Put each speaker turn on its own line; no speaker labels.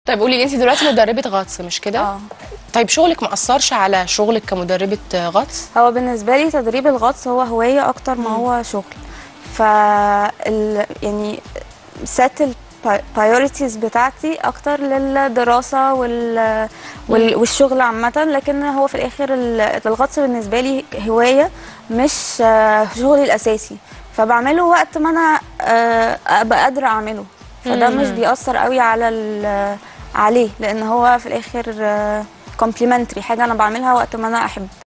طيب قولي انت دلوقتي مدربه غطس مش كده
اه
طيب شغلك ما اثرش على شغلك كمدربه غطس
هو بالنسبه لي تدريب الغطس هو هوايه اكتر ما هو شغل ف ال... يعني سات البايوريتيز بتاعتي اكتر للدراسه وال... وال... والشغل عامه لكن هو في الاخر ال- الغطس بالنسبه لي هوايه مش آه، شغلي الاساسي فبعمله وقت ما انا آه، ابقى قادره اعمله فده مش بيأثر قوي على ال... عليه لان هو في الاخر كومبليمنتري حاجه انا بعملها وقت ما انا احب